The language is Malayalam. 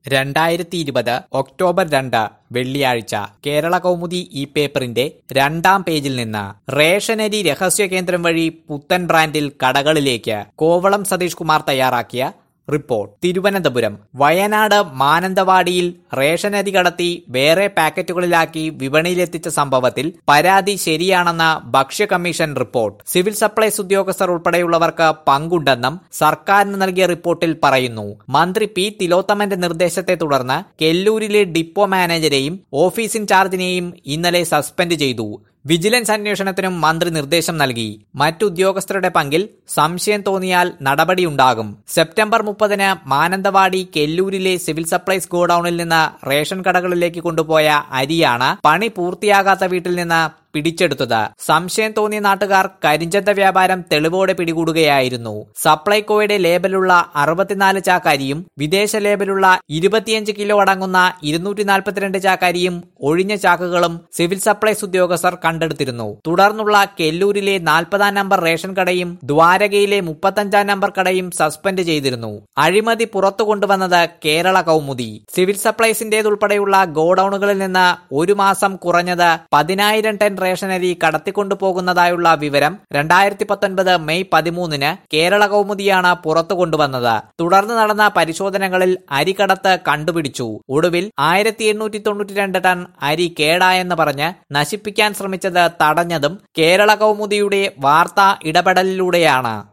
രണ്ടായിരത്തി ഇരുപത് ഒക്ടോബർ രണ്ട് വെള്ളിയാഴ്ച കേരള കൗമുദി ഈ പേപ്പറിന്റെ രണ്ടാം പേജിൽ നിന്ന് റേഷനരി രഹസ്യ കേന്ദ്രം വഴി പുത്തൻ ബ്രാൻഡിൽ കടകളിലേക്ക് കോവളം സതീഷ് കുമാർ തയ്യാറാക്കിയ റിപ്പോർട്ട് തിരുവനന്തപുരം വയനാട് മാനന്തവാടിയിൽ റേഷനരി കടത്തി വേറെ പാക്കറ്റുകളിലാക്കി വിപണിയിലെത്തിച്ച സംഭവത്തിൽ പരാതി ശരിയാണെന്ന ഭക്ഷ്യ കമ്മീഷൻ റിപ്പോർട്ട് സിവിൽ സപ്ലൈസ് ഉദ്യോഗസ്ഥർ ഉൾപ്പെടെയുള്ളവർക്ക് പങ്കുണ്ടെന്നും സർക്കാരിന് നൽകിയ റിപ്പോർട്ടിൽ പറയുന്നു മന്ത്രി പി തിലോത്തമന്റെ നിർദ്ദേശത്തെ തുടർന്ന് കെല്ലൂരിലെ ഡിപ്പോ മാനേജരെയും ഓഫീസ് ഇൻചാർജിനെയും ഇന്നലെ സസ്പെൻഡ് ചെയ്തു വിജിലൻസ് അന്വേഷണത്തിനും മന്ത്രി നിർദ്ദേശം നൽകി മറ്റുദ്യോഗസ്ഥരുടെ പങ്കിൽ സംശയം തോന്നിയാൽ നടപടിയുണ്ടാകും സെപ്റ്റംബർ മുപ്പതിന് മാനന്തവാടി കെല്ലൂരിലെ സിവിൽ സപ്ലൈസ് ഗോഡൌണിൽ നിന്ന് റേഷൻ കടകളിലേക്ക് കൊണ്ടുപോയ അരിയാണ് പണി പൂർത്തിയാകാത്ത വീട്ടിൽ നിന്ന് പിടിച്ചെടുത്തത് സംശയം തോന്നിയ നാട്ടുകാർ കരിഞ്ചന്ത വ്യാപാരം തെളിവോടെ പിടികൂടുകയായിരുന്നു സപ്ലൈകോയുടെ ലേബലുള്ള അറുപത്തിനാല് ചാക്കരിയും വിദേശ ലേബലുള്ള ഇരുപത്തിയഞ്ച് കിലോ അടങ്ങുന്ന ഇരുന്നൂറ്റി നാൽപ്പത്തിരണ്ട് ചാക്കരിയും ഒഴിഞ്ഞ ചാക്കുകളും സിവിൽ സപ്ലൈസ് ഉദ്യോഗസ്ഥർ കണ്ടെടുത്തിരുന്നു തുടർന്നുള്ള കെല്ലൂരിലെ നാൽപ്പതാം നമ്പർ റേഷൻ കടയും ദ്വാരകയിലെ മുപ്പത്തഞ്ചാം നമ്പർ കടയും സസ്പെൻഡ് ചെയ്തിരുന്നു അഴിമതി പുറത്തു കൊണ്ടുവന്നത് കേരള കൗമുദി സിവിൽ സപ്ലൈസിന്റേതുൾപ്പെടെയുള്ള ഗോഡൌണുകളിൽ നിന്ന് ഒരു മാസം കുറഞ്ഞത് പതിനായിരം ടൺ റേഷനരി കടത്തിക്കൊണ്ടുപോകുന്നതായുള്ള വിവരം രണ്ടായിരത്തി പത്തൊൻപത് മെയ് പതിമൂന്നിന് കേരള കൗമുദിയാണ് പുറത്തു കൊണ്ടുവന്നത് തുടർന്ന് നടന്ന പരിശോധനകളിൽ അരി കടത്ത് കണ്ടുപിടിച്ചു ഒടുവിൽ ആയിരത്തി എണ്ണൂറ്റി തൊണ്ണൂറ്റിരണ്ട് ടൺ അരി കേടായെന്ന് പറഞ്ഞ് നശിപ്പിക്കാൻ ശ്രമിച്ചത് തടഞ്ഞതും കേരള കൗമുദിയുടെ വാർത്താ ഇടപെടലിലൂടെയാണ്